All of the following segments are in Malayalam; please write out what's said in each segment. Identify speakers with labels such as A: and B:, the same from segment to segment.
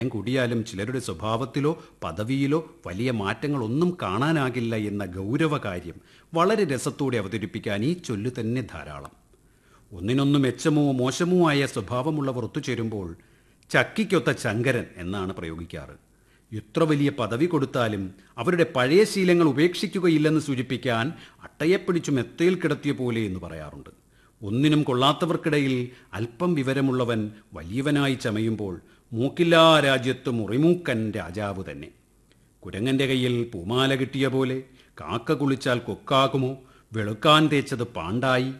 A: കൂടിയാലും ചിലരുടെ സ്വഭാവത്തിലോ പദവിയിലോ വലിയ മാറ്റങ്ങളൊന്നും കാണാനാകില്ല എന്ന ഗൗരവകാര്യം വളരെ രസത്തോടെ അവതരിപ്പിക്കാൻ ഈ ചൊല്ലു തന്നെ ധാരാളം ഒന്നിനൊന്ന് മെച്ചമോ മോശമോ ആയ സ്വഭാവമുള്ളവർ ഒത്തുചേരുമ്പോൾ ചക്കിക്കൊത്ത ചങ്കരൻ എന്നാണ് പ്രയോഗിക്കാറ് എത്ര വലിയ പദവി കൊടുത്താലും അവരുടെ പഴയ ശീലങ്ങൾ ഉപേക്ഷിക്കുകയില്ലെന്ന് സൂചിപ്പിക്കാൻ അട്ടയെ പിടിച്ചു മെത്തയിൽ കിടത്തിയ പോലെ എന്ന് പറയാറുണ്ട് ഒന്നിനും കൊള്ളാത്തവർക്കിടയിൽ അല്പം വിവരമുള്ളവൻ വലിയവനായി ചമയുമ്പോൾ മൂക്കില്ലാ രാജ്യത്ത് മുറിമൂക്കൻ രാജാവ് തന്നെ കുരങ്ങന്റെ കയ്യിൽ പൂമാല കിട്ടിയ പോലെ കാക്ക കുളിച്ചാൽ കൊക്കാകുമോ വെളുക്കാൻ തേച്ചത് പാണ്ടായി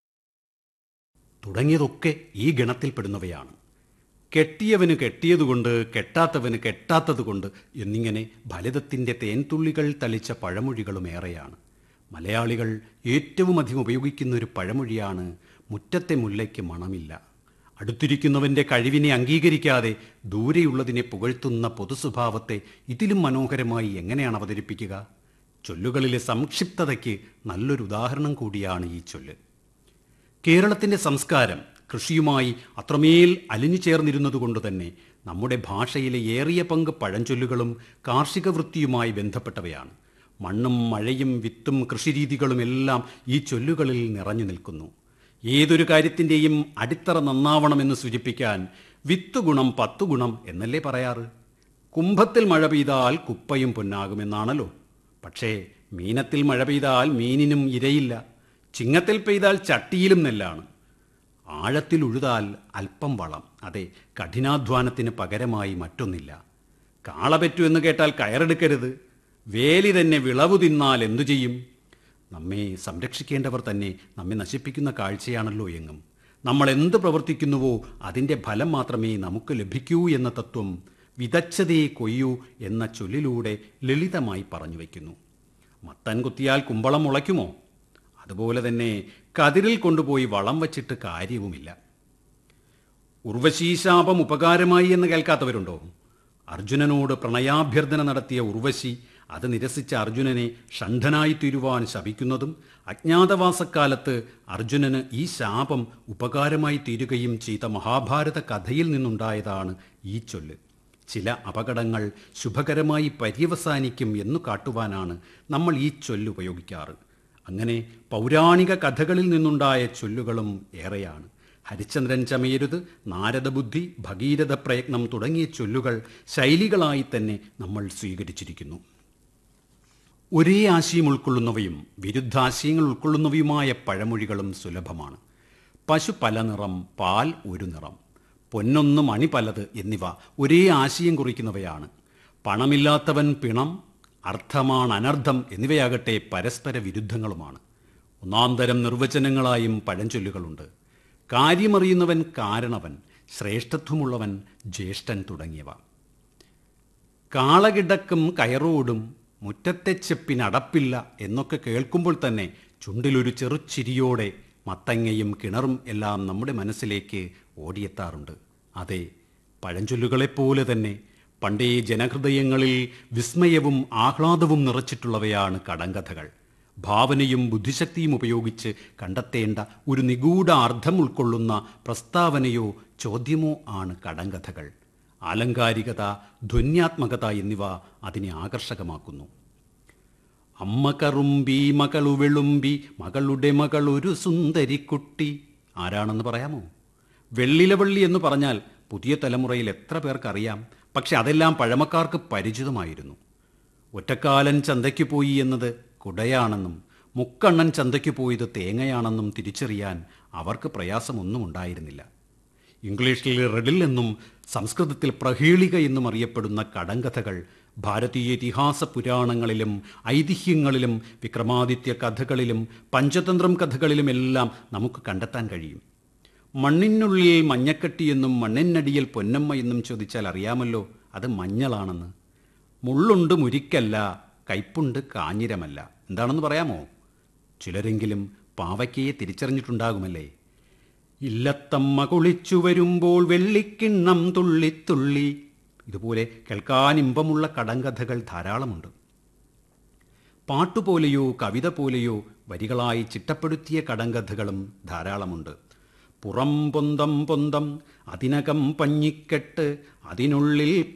A: തുടങ്ങിയതൊക്കെ ഈ ഗണത്തിൽപ്പെടുന്നവയാണ് കെട്ടിയവന് കെട്ടിയതുകൊണ്ട് കെട്ടാത്തവന് കെട്ടാത്തതുകൊണ്ട് എന്നിങ്ങനെ ഫലിതത്തിൻ്റെ തേൻതുള്ളികൾ തളിച്ച പഴമൊഴികളും ഏറെയാണ് മലയാളികൾ ഏറ്റവും അധികം ഉപയോഗിക്കുന്ന ഒരു പഴമൊഴിയാണ് മുറ്റത്തെ മുല്ലയ്ക്ക് മണമില്ല അടുത്തിരിക്കുന്നവൻ്റെ കഴിവിനെ അംഗീകരിക്കാതെ ദൂരെയുള്ളതിനെ പുകഴ്ത്തുന്ന പൊതുസ്വഭാവത്തെ ഇതിലും മനോഹരമായി എങ്ങനെയാണ് അവതരിപ്പിക്കുക ചൊല്ലുകളിലെ സംക്ഷിപ്തതയ്ക്ക് നല്ലൊരു ഉദാഹരണം കൂടിയാണ് ഈ ചൊല്ല് കേരളത്തിൻ്റെ സംസ്കാരം കൃഷിയുമായി അത്രമേൽ അലിഞ്ഞു ചേർന്നിരുന്നതുകൊണ്ട് തന്നെ നമ്മുടെ ഭാഷയിലെ ഏറിയ പങ്ക് പഴഞ്ചൊല്ലുകളും കാർഷിക വൃത്തിയുമായി ബന്ധപ്പെട്ടവയാണ് മണ്ണും മഴയും വിത്തും കൃഷിരീതികളും എല്ലാം ഈ ചൊല്ലുകളിൽ നിറഞ്ഞു നിൽക്കുന്നു ഏതൊരു കാര്യത്തിൻ്റെയും അടിത്തറ നന്നാവണമെന്ന് സൂചിപ്പിക്കാൻ വിത്ത് ഗുണം പത്തു ഗുണം എന്നല്ലേ പറയാറ് കുംഭത്തിൽ മഴ പെയ്താൽ കുപ്പയും പൊന്നാകുമെന്നാണല്ലോ പക്ഷേ മീനത്തിൽ മഴ പെയ്താൽ മീനിനും ഇരയില്ല ചിങ്ങത്തിൽ പെയ്താൽ ചട്ടിയിലും നെല്ലാണ് ആഴത്തിൽ ഉഴുതാൽ അല്പം വളം അതെ കഠിനാധ്വാനത്തിന് പകരമായി മറ്റൊന്നില്ല കാളപറ്റു എന്ന് കേട്ടാൽ കയറെടുക്കരുത് വേലി തന്നെ വിളവു തിന്നാൽ എന്തു ചെയ്യും നമ്മെ സംരക്ഷിക്കേണ്ടവർ തന്നെ നമ്മെ നശിപ്പിക്കുന്ന കാഴ്ചയാണല്ലോ എങ്ങും നമ്മൾ എന്ത് പ്രവർത്തിക്കുന്നുവോ അതിൻ്റെ ഫലം മാത്രമേ നമുക്ക് ലഭിക്കൂ എന്ന തത്വം വിതച്ചതേ കൊയ്യൂ എന്ന ചൊല്ലിലൂടെ ലളിതമായി പറഞ്ഞു വയ്ക്കുന്നു മത്തൻ കുത്തിയാൽ കുമ്പളം മുളയ്ക്കുമോ അതുപോലെ തന്നെ കതിരിൽ കൊണ്ടുപോയി വളം വച്ചിട്ട് കാര്യവുമില്ല ഉർവശീശാപം ഉപകാരമായി എന്ന് കേൾക്കാത്തവരുണ്ടോ അർജുനനോട് പ്രണയാഭ്യർത്ഥന നടത്തിയ ഉർവശി അത് നിരസിച്ച അർജുനനെ ഷണ്ഠനായി തീരുവാൻ ശപിക്കുന്നതും അജ്ഞാതവാസക്കാലത്ത് അർജുനന് ഈ ശാപം ഉപകാരമായി തീരുകയും ചെയ്ത മഹാഭാരത കഥയിൽ നിന്നുണ്ടായതാണ് ഈ ചൊല്ല് ചില അപകടങ്ങൾ ശുഭകരമായി പര്യവസാനിക്കും എന്നു കാട്ടുവാനാണ് നമ്മൾ ഈ ചൊല്ല് ഉപയോഗിക്കാറ് അങ്ങനെ പൗരാണിക കഥകളിൽ നിന്നുണ്ടായ ചൊല്ലുകളും ഏറെയാണ് ഹരിചന്ദ്രൻ ചമയരുത് നാരദബുദ്ധി ഭഗീരഥ പ്രയത്നം തുടങ്ങിയ ചൊല്ലുകൾ ശൈലികളായി തന്നെ നമ്മൾ സ്വീകരിച്ചിരിക്കുന്നു ഒരേ ആശയം ഉൾക്കൊള്ളുന്നവയും വിരുദ്ധാശയങ്ങൾ ഉൾക്കൊള്ളുന്നവയുമായ പഴമൊഴികളും സുലഭമാണ് പശു പല നിറം പാൽ ഒരു നിറം പൊന്നൊന്ന് മണി പലത് എന്നിവ ഒരേ ആശയം കുറിക്കുന്നവയാണ് പണമില്ലാത്തവൻ പിണം അർത്ഥമാണ് അനർത്ഥം എന്നിവയാകട്ടെ പരസ്പര വിരുദ്ധങ്ങളുമാണ് ഒന്നാം തരം നിർവചനങ്ങളായും പഴഞ്ചൊല്ലുകളുണ്ട് കാര്യമറിയുന്നവൻ കാരണവൻ ശ്രേഷ്ഠത്വമുള്ളവൻ ജ്യേഷ്ഠൻ തുടങ്ങിയവ കാളകിടക്കും കയറോടും മുറ്റത്തെ ചെപ്പിനടപ്പില്ല എന്നൊക്കെ കേൾക്കുമ്പോൾ തന്നെ ചുണ്ടിലൊരു ചെറുച്ചിരിയോടെ മത്തങ്ങയും കിണറും എല്ലാം നമ്മുടെ മനസ്സിലേക്ക് ഓടിയെത്താറുണ്ട് അതെ പഴഞ്ചൊല്ലുകളെപ്പോലെ തന്നെ പണ്ടേ ജനഹൃദയങ്ങളിൽ വിസ്മയവും ആഹ്ലാദവും നിറച്ചിട്ടുള്ളവയാണ് കടങ്കഥകൾ ഭാവനയും ബുദ്ധിശക്തിയും ഉപയോഗിച്ച് കണ്ടെത്തേണ്ട ഒരു നിഗൂഢ അർത്ഥം ഉൾക്കൊള്ളുന്ന പ്രസ്താവനയോ ചോദ്യമോ ആണ് കടങ്കഥകൾ ആലങ്കാരികത ധ്വന്യാത്മകത എന്നിവ അതിനെ ആകർഷകമാക്കുന്നു അമ്മ കറുമ്പി മകളു വെളുമ്പി മകളുടെ മകൾ ഒരു സുന്ദരിക്കുട്ടി ആരാണെന്ന് പറയാമോ വെള്ളിലവള്ളി എന്ന് പറഞ്ഞാൽ പുതിയ തലമുറയിൽ എത്ര പേർക്കറിയാം പക്ഷെ അതെല്ലാം പഴമക്കാർക്ക് പരിചിതമായിരുന്നു ഒറ്റക്കാലൻ ചന്തയ്ക്ക് പോയി എന്നത് കുടയാണെന്നും മുക്കണ്ണൻ ചന്തയ്ക്ക് പോയത് തേങ്ങയാണെന്നും തിരിച്ചറിയാൻ അവർക്ക് പ്രയാസമൊന്നും ഉണ്ടായിരുന്നില്ല ഇംഗ്ലീഷിൽ റെഡിൽ എന്നും സംസ്കൃതത്തിൽ പ്രഹേളിക എന്നും അറിയപ്പെടുന്ന കടങ്കഥകൾ ഭാരതീയ ഇതിഹാസ പുരാണങ്ങളിലും ഐതിഹ്യങ്ങളിലും വിക്രമാദിത്യ കഥകളിലും പഞ്ചതന്ത്രം കഥകളിലുമെല്ലാം നമുക്ക് കണ്ടെത്താൻ കഴിയും മണ്ണിനുള്ളിൽ മഞ്ഞക്കട്ടി എന്നും മണ്ണിനടിയിൽ പൊന്നമ്മ എന്നും ചോദിച്ചാൽ അറിയാമല്ലോ അത് മഞ്ഞളാണെന്ന് മുള്ളുണ്ട് മുരിക്കല്ല കയ്പുണ്ട് കാഞ്ഞിരമല്ല എന്താണെന്ന് പറയാമോ ചിലരെങ്കിലും പാവയ്ക്കയെ തിരിച്ചറിഞ്ഞിട്ടുണ്ടാകുമല്ലേ ഇല്ലത്തമ്മ കുളിച്ചു വരുമ്പോൾ വെള്ളിക്കിണ്ണം തുള്ളിത്തുള്ളി ഇതുപോലെ കേൾക്കാൻ ഇമ്പമുള്ള കടങ്കഥകൾ ധാരാളമുണ്ട് പാട്ടുപോലെയോ കവിത പോലെയോ വരികളായി ചിട്ടപ്പെടുത്തിയ കടങ്കഥകളും ധാരാളമുണ്ട് പുറം പൊന്തം പൊന്തം അതിനകം പഞ്ഞിക്കെട്ട് അതിനുള്ളിൽ